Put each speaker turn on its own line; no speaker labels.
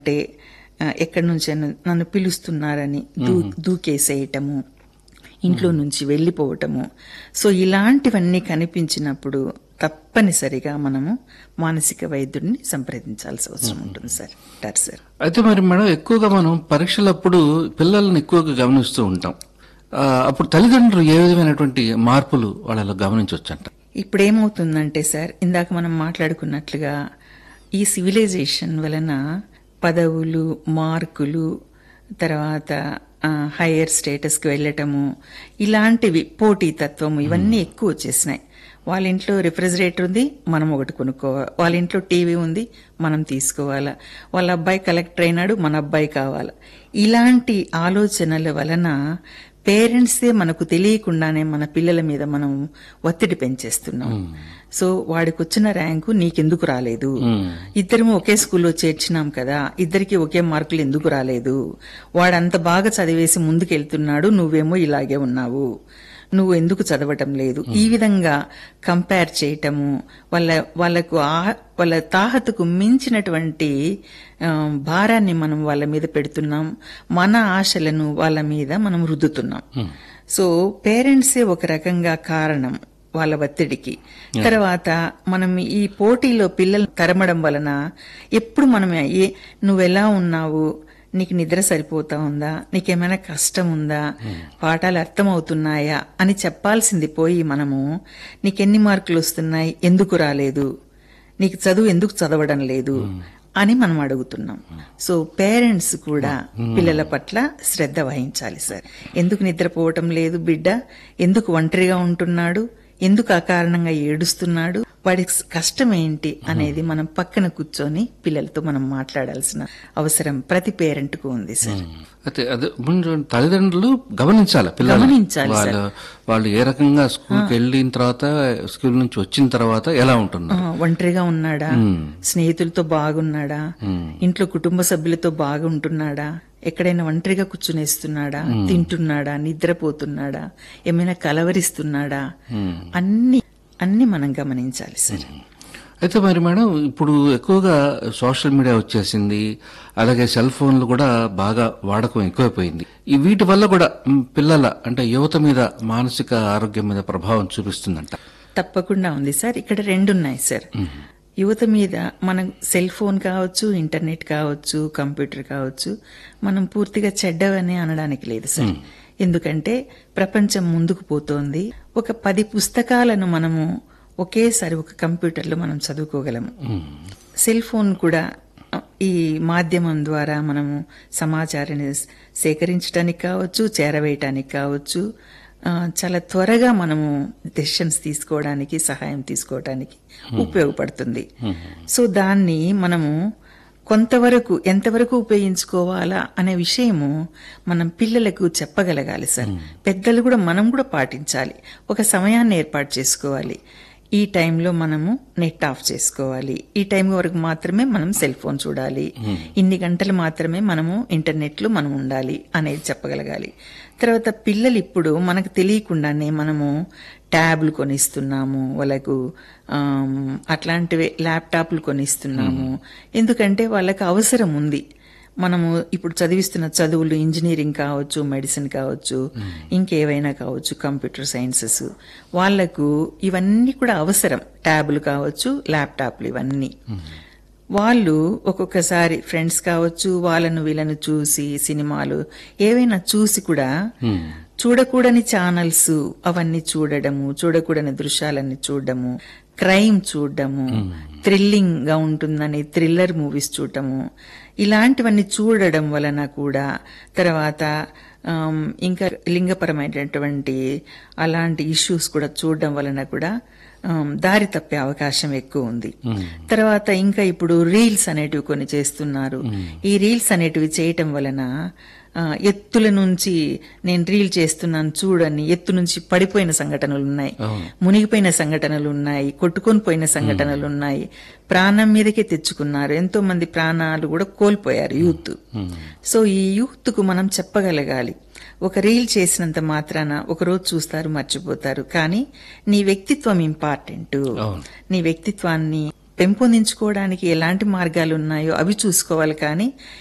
అంటే ఆ, ఎక్కడి నుంచి నన్ను పిలుస్తున్నారని దూ దూకేసేయటము ఇంట్లో నుంచి వెళ్ళిపోవటము సో ఇలాంటివన్నీ కనిపించినప్పుడు తప్పనిసరిగా మనము మానసిక వైద్యుడిని సంప్రదించాల్సి అవసరం ఉంటుంది సార్ అంటారు సార్
అయితే మరి మేడం ఎక్కువగా మనం పరీక్షలప్పుడు పిల్లల్ని ఎక్కువగా గమనిస్తూ ఉంటాం ఆ, అప్పుడు తల్లిదండ్రులు ఏ విధమైనటువంటి మార్పులు వాళ్ళలో గమనించవచ్చంట
ఇప్పుడు ఏమవుతుందంటే సార్ ఇందాక మనం మాట్లాడుకున్నట్లుగా ఈ సివిలైజేషన్ వలన పదవులు మార్కులు తర్వాత హయ్యర్ స్టేటస్కి వెళ్ళటము ఇలాంటివి పోటీతత్వము ఇవన్నీ ఎక్కువ వచ్చేసినాయి వాళ్ళ ఇంట్లో రిఫ్రిజిరేటర్ ఉంది మనం ఒకటి కొనుక్కోవాలి వాళ్ళ ఇంట్లో టీవీ ఉంది మనం తీసుకోవాలా వాళ్ళ అబ్బాయి కలెక్టర్ అయినాడు మన అబ్బాయి కావాలా ఇలాంటి ఆలోచనల వలన పేరెంట్సే మనకు తెలియకుండానే మన పిల్లల మీద మనం ఒత్తిడి పెంచేస్తున్నాం సో వాడికి వచ్చిన ర్యాంకు నీకెందుకు రాలేదు ఇద్దరము ఒకే స్కూల్లో చేర్చినాం కదా ఇద్దరికి ఒకే మార్కులు ఎందుకు రాలేదు వాడంత బాగా చదివేసి ముందుకెళ్తున్నాడు నువ్వేమో ఇలాగే ఉన్నావు నువ్వు ఎందుకు చదవటం లేదు ఈ విధంగా కంపేర్ చేయటము వాళ్ళ వాళ్ళకు ఆ- వాళ్ళ తాహతకు మించినటువంటి ఆ, భారాన్ని మనం వాళ్ళ మీద పెడుతున్నాం మన ఆశలను వాళ్ళ మీద మనం రుద్దుతున్నాం సో పేరెంట్సే ఒక రకంగా కారణం వాళ్ళ ఒత్తిడికి తర్వాత మనం ఈ పోటీలో పిల్లలు తరమడం వలన ఎప్పుడు మనం ఏ నువ్వెలా ఉన్నావు నీకు నిద్ర సరిపోతా ఉందా నీకేమైనా కష్టం ఉందా పాఠాలు అర్థమవుతున్నాయా అని చెప్పాల్సింది పోయి మనము నీకెన్ని మార్కులు వస్తున్నాయి ఎందుకు రాలేదు నీకు చదువు ఎందుకు చదవడం లేదు అని మనం అడుగుతున్నాం సో పేరెంట్స్ కూడా పిల్లల పట్ల శ్రద్ధ వహించాలి సార్ ఎందుకు నిద్రపోవటం లేదు బిడ్డ ఎందుకు ఒంటరిగా ఉంటున్నాడు ఎందుకు అకారణంగా ఏడుస్తున్నాడు వాడి కష్టం ఏంటి అనేది మనం పక్కన కూర్చొని పిల్లలతో మనం మాట్లాడాల్సిన అవసరం ప్రతి పేరెంట్ కు ఉంది సార్
అయితే అదే ముందు తల్లిదండ్రులు గమనించాలి పిల్లలు
గమనించాలి సార్.
వాళ్ళు వాళ్ళు ఏ రకంగా స్కూల్కి వెళ్ళిన తర్వాత స్కూల్ నుంచి వచ్చిన తర్వాత ఎలా
ఆ,
ఉంటున్నారు
ఒంటరిగా ఉన్నాడా స్నేహితులతో బాగున్నాడా ఇంట్లో కుటుంబ సభ్యులతో బాగుంటున్నాడా ఎక్కడైనా ఒంటరిగా కూర్చునేస్తున్నాడా తింటున్నాడా నిద్రపోతున్నాడా ఏమైనా కలవరిస్తున్నాడా అన్ని అన్ని మనం గమనించాలి సార్
అయితే మరి మేడం ఇప్పుడు ఎక్కువగా సోషల్ మీడియా వచ్చేసింది అలాగే సెల్ ఫోన్లు కూడా బాగా వాడకం ఎక్కువైపోయింది ఈ వీటి వల్ల కూడా మ్, పిల్లల అంటే యువత మీద మానసిక ఆరోగ్యం మీద ప్రభావం చూపిస్తుందంట
తప్పకుండా ఉంది సార్ ఇక్కడ రెండు ఉన్నాయి సార్ యువత మీద మనం సెల్ ఫోన్ కావచ్చు ఇంటర్నెట్ కావచ్చు కంప్యూటర్ కావచ్చు మనం పూర్తిగా చెడ్డవని అనడానికి లేదు సార్ ఎందుకంటే ప్రపంచం ముందుకు పోతోంది ఒక పది పుస్తకాలను మనము ఒకేసారి ఒక కంప్యూటర్లో మనం చదువుకోగలము సెల్ ఫోన్ కూడా ఆ, ఈ మాధ్యమం ద్వారా మనము సమాచారాన్ని సేకరించడానికి కావచ్చు చేరవేయటానికి కావచ్చు ఆ, చాలా త్వరగా మనము డెసిషన్స్ తీసుకోవడానికి సహాయం తీసుకోవడానికి ఉపయోగపడుతుంది సో దాన్ని మనము కొంతవరకు ఎంతవరకు ఉపయోగించుకోవాలా అనే విషయము మనం పిల్లలకు చెప్పగలగాలి సార్ పెద్దలు కూడా మనం కూడా పాటించాలి ఒక సమయాన్ని ఏర్పాటు చేసుకోవాలి ఈ టైంలో మనము నెట్ ఆఫ్ చేసుకోవాలి ఈ టైం వరకు మాత్రమే మనం సెల్ ఫోన్ చూడాలి ఇన్ని గంటలు మాత్రమే మనము ఇంటర్నెట్లో మనం ఉండాలి అనేది చెప్పగలగాలి తర్వాత పిల్లలు ఇప్పుడు మనకు తెలియకుండానే మనము ట్యాబ్లు కొనిస్తున్నాము వాళ్ళకు ఆమ్, అట్లాంటివి ల్యాప్టాప్లు కొనిస్తున్నాము ఎందుకంటే వాళ్ళకి అవసరం ఉంది మనము ఇప్పుడు చదివిస్తున్న చదువులు ఇంజనీరింగ్ కావచ్చు మెడిసిన్ కావచ్చు ఇంకేవైనా కావచ్చు కంప్యూటర్ సైన్సెస్ వాళ్లకు ఇవన్నీ కూడా అవసరం ట్యాబ్లు కావచ్చు ల్యాప్టాప్లు ఇవన్నీ వాళ్ళు ఒక్కొక్కసారి ఫ్రెండ్స్ కావచ్చు వాళ్ళను వీళ్ళను చూసి సినిమాలు ఏవైనా చూసి కూడా చూడకూడని ఛానల్స్ అవన్నీ చూడడము చూడకూడని దృశ్యాలన్నీ చూడడము క్రైమ్ చూడడము థ్రిల్లింగ్ గా ఉంటుందని థ్రిల్లర్ మూవీస్ చూడటము ఇలాంటివన్నీ చూడడం వలన కూడా తర్వాత ఆమ్, ఇంకా లింగపరమైనటువంటి అలాంటి ఇష్యూస్ కూడా చూడడం వలన కూడా ఆమ్, దారి తప్పే అవకాశం ఎక్కువ ఉంది తర్వాత ఇంకా ఇప్పుడు రీల్స్ అనేటివి కొన్ని చేస్తున్నారు ఈ రీల్స్ అనేటివి చేయటం వలన ఆ, ఎత్తుల నుంచి నేను రీల్ చేస్తున్నాను చూడని ఎత్తు నుంచి పడిపోయిన సంఘటనలు ఉన్నాయి మునిగిపోయిన సంఘటనలు ఉన్నాయి కొట్టుకొని పోయిన సంఘటనలు ఉన్నాయి ప్రాణం మీదకే తెచ్చుకున్నారు ఎంతో మంది ప్రాణాలు కూడా కోల్పోయారు యూత్ సో ఈ యూత్ కు మనం చెప్పగలగాలి ఒక రీల్ చేసినంత మాత్రాన ఒక రోజు చూస్తారు మర్చిపోతారు కానీ నీ వ్యక్తిత్వం ఇంపార్టెంట్ నీ వ్యక్తిత్వాన్ని పెంపొందించుకోవడానికి ఎలాంటి మార్గాలు ఉన్నాయో అవి చూసుకోవాలి కానీ